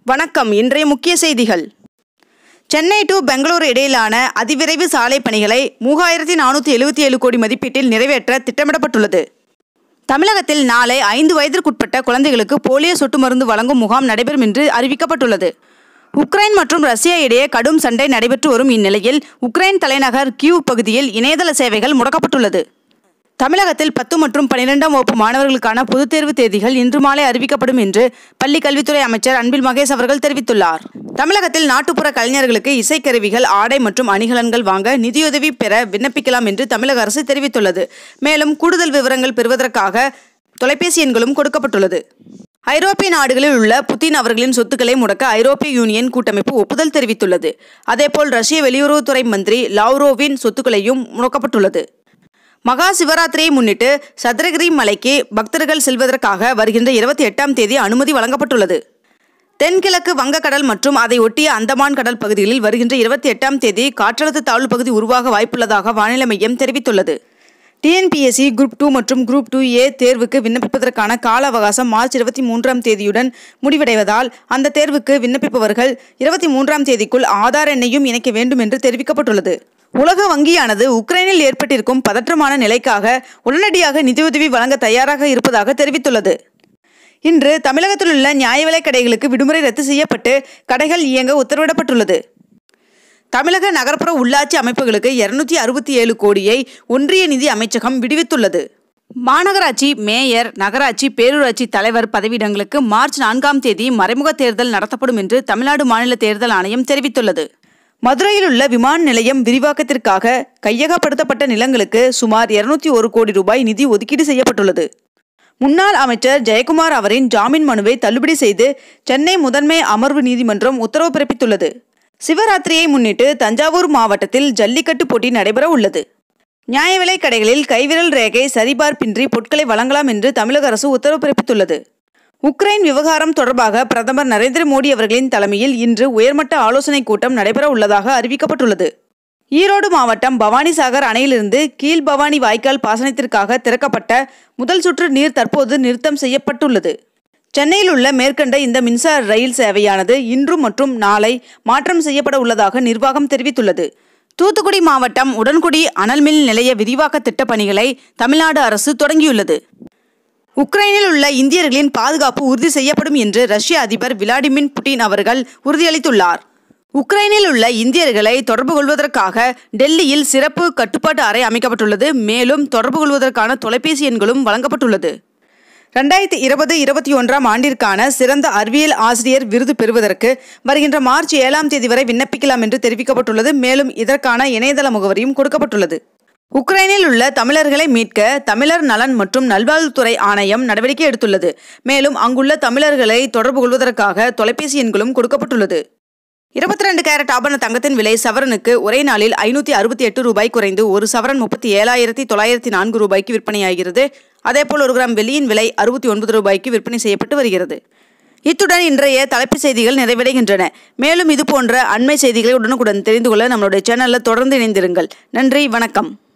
வணக்கம் இன்றைய முக்கிய செய்திகள் சென்னை டு பெங்களூரு இடையிலான அதிவிரைவு சாலை பணிகளை மூவாயிரத்தி நானூற்றி எழுபத்தி ஏழு கோடி மதிப்பீட்டில் நிறைவேற்ற திட்டமிடப்பட்டுள்ளது தமிழகத்தில் நாளை ஐந்து வயதிற்குட்பட்ட குழந்தைகளுக்கு போலியோ சொட்டு மருந்து வழங்கும் முகாம் நடைபெறும் என்று அறிவிக்கப்பட்டுள்ளது உக்ரைன் மற்றும் ரஷ்யா இடையே கடும் சண்டை நடைபெற்று வரும் இந்நிலையில் உக்ரைன் தலைநகர் கியூ பகுதியில் இணையதள சேவைகள் முடக்கப்பட்டுள்ளது தமிழகத்தில் பத்து மற்றும் பன்னிரெண்டாம் வகுப்பு மாணவர்களுக்கான பொதுத் தேர்வு தேதிகள் இன்று மாலை அறிவிக்கப்படும் என்று பள்ளி கல்வித்துறை அமைச்சர் அன்பில் மகேஷ் அவர்கள் தெரிவித்துள்ளார் தமிழகத்தில் நாட்டுப்புற கலைஞர்களுக்கு இசைக்கருவிகள் ஆடை மற்றும் அணிகலன்கள் வாங்க நிதியுதவி பெற விண்ணப்பிக்கலாம் என்று தமிழக அரசு தெரிவித்துள்ளது மேலும் கூடுதல் விவரங்கள் பெறுவதற்காக தொலைபேசி எண்களும் கொடுக்கப்பட்டுள்ளது ஐரோப்பிய நாடுகளில் உள்ள புதின் அவர்களின் சொத்துக்களை முடக்க ஐரோப்பிய யூனியன் கூட்டமைப்பு ஒப்புதல் தெரிவித்துள்ளது அதேபோல் ரஷ்ய வெளியுறவுத்துறை மந்திரி லாவ்ரோவின் சொத்துக்களையும் முடக்கப்பட்டுள்ளது மகா சிவராத்திரியை முன்னிட்டு சதுரகிரி மலைக்கு பக்தர்கள் செல்வதற்காக வருகின்ற இருபத்தி எட்டாம் தேதி அனுமதி வழங்கப்பட்டுள்ளது தென்கிழக்கு வங்கக்கடல் மற்றும் அதை ஒட்டிய அந்தமான் கடல் பகுதிகளில் வருகின்ற இருபத்தி எட்டாம் தேதி காற்றழுத்த தாழ்வு பகுதி உருவாக வாய்ப்புள்ளதாக வானிலை மையம் தெரிவித்துள்ளது டிஎன்பிஎஸ்சி குரூப் டூ மற்றும் குரூப் டூ ஏ தேர்வுக்கு விண்ணப்பிப்பதற்கான கால அவகாசம் மார்ச் இருபத்தி மூன்றாம் தேதியுடன் முடிவடைவதால் அந்த தேர்வுக்கு விண்ணப்பிப்பவர்கள் இருபத்தி மூன்றாம் தேதிக்குள் ஆதார் எண்ணையும் இணைக்க வேண்டும் என்று தெரிவிக்கப்பட்டுள்ளது உலக வங்கியானது உக்ரைனில் ஏற்பட்டிருக்கும் பதற்றமான நிலைக்காக உடனடியாக நிதியுதவி வழங்க தயாராக இருப்பதாக தெரிவித்துள்ளது இன்று தமிழகத்தில் உள்ள நியாய விலைக் கடைகளுக்கு விடுமுறை ரத்து செய்யப்பட்டு கடைகள் இயங்க உத்தரவிடப்பட்டுள்ளது தமிழக நகர்ப்புற உள்ளாட்சி அமைப்புகளுக்கு இருநூத்தி அறுபத்தி ஏழு கோடியை ஒன்றிய நிதி அமைச்சகம் விடுவித்துள்ளது மாநகராட்சி மேயர் நகராட்சி பேரூராட்சி தலைவர் பதவியிடங்களுக்கு மார்ச் நான்காம் தேதி மறைமுக தேர்தல் நடத்தப்படும் என்று தமிழ்நாடு மாநில தேர்தல் ஆணையம் தெரிவித்துள்ளது மதுரையில் உள்ள விமான நிலையம் விரிவாக்கத்திற்காக கையகப்படுத்தப்பட்ட நிலங்களுக்கு சுமார் இருநூத்தி ஒரு கோடி ரூபாய் நிதி ஒதுக்கீடு செய்யப்பட்டுள்ளது முன்னாள் அமைச்சர் ஜெயக்குமார் அவரின் ஜாமீன் மனுவை தள்ளுபடி செய்து சென்னை முதன்மை அமர்வு நீதிமன்றம் உத்தரவு பிறப்பித்துள்ளது சிவராத்திரியை முன்னிட்டு தஞ்சாவூர் மாவட்டத்தில் ஜல்லிக்கட்டு போட்டி நடைபெற உள்ளது நியாய விலைக் கடைகளில் கைவிரல் ரேகை சரிபார்ப்பின்றி பொருட்களை வழங்கலாம் என்று தமிழக அரசு உத்தரவு பிறப்பித்துள்ளது உக்ரைன் விவகாரம் தொடர்பாக பிரதமர் நரேந்திர மோடி அவர்களின் தலைமையில் இன்று உயர்மட்ட ஆலோசனைக் கூட்டம் நடைபெற உள்ளதாக அறிவிக்கப்பட்டுள்ளது ஈரோடு மாவட்டம் பவானிசாகர் அணையிலிருந்து கீழ் பவானி வாய்க்கால் பாசனத்திற்காக திறக்கப்பட்ட முதல் சுற்று நீர் தற்போது நிறுத்தம் செய்யப்பட்டுள்ளது சென்னையில் உள்ள மேற்கண்ட இந்த மின்சார ரயில் சேவையானது இன்று மற்றும் நாளை மாற்றம் செய்யப்பட உள்ளதாக நிர்வாகம் தெரிவித்துள்ளது தூத்துக்குடி மாவட்டம் உடன்குடி அனல் மின் நிலைய விரிவாக்க திட்டப் பணிகளை தமிழ்நாடு அரசு தொடங்கியுள்ளது உக்ரைனில் உள்ள இந்தியர்களின் பாதுகாப்பு உறுதி செய்யப்படும் என்று ரஷ்ய அதிபர் விளாடிமிர் புட்டின் அவர்கள் உறுதியளித்துள்ளார் உக்ரைனில் உள்ள இந்தியர்களை தொடர்பு கொள்வதற்காக டெல்லியில் சிறப்பு கட்டுப்பாட்டு அறை அமைக்கப்பட்டுள்ளது மேலும் தொடர்பு கொள்வதற்கான தொலைபேசி எண்களும் வழங்கப்பட்டுள்ளது ரெண்டாயிரத்தி இருபது இருபத்தி ஒன்றாம் ஆண்டிற்கான சிறந்த அறிவியல் ஆசிரியர் விருது பெறுவதற்கு வருகின்ற மார்ச் ஏழாம் தேதி வரை விண்ணப்பிக்கலாம் என்று தெரிவிக்கப்பட்டுள்ளது மேலும் இதற்கான இணையதள முகவரியும் கொடுக்கப்பட்டுள்ளது உக்ரைனில் உள்ள தமிழர்களை மீட்க தமிழர் நலன் மற்றும் நல்வாழ்வுத்துறை ஆணையம் நடவடிக்கை எடுத்துள்ளது மேலும் அங்குள்ள தமிழர்களை தொடர்பு கொள்வதற்காக தொலைபேசி எண்களும் கொடுக்கப்பட்டுள்ளது இருபத்தி ரெண்டு கேரட் ஆபரண தங்கத்தின் விலை சவரனுக்கு ஒரே நாளில் ஐநூற்றி அறுபத்தி எட்டு ரூபாய் குறைந்து ஒரு சவரன் முப்பத்தி ஏழாயிரத்தி தொள்ளாயிரத்தி நான்கு ரூபாய்க்கு விற்பனையாகிறது அதேபோல் ஒரு கிராம் வெள்ளியின் விலை அறுபத்தி ஒன்பது ரூபாய்க்கு விற்பனை செய்யப்பட்டு வருகிறது இத்துடன் இன்றைய தலைப்புச் செய்திகள் நிறைவடைகின்றன மேலும் இது போன்ற அண்மை செய்திகளை உடனுக்குடன் தெரிந்து கொள்ள நம்மளுடைய சேனலில் தொடர்ந்து இணைந்திருங்கள் நன்றி வணக்கம்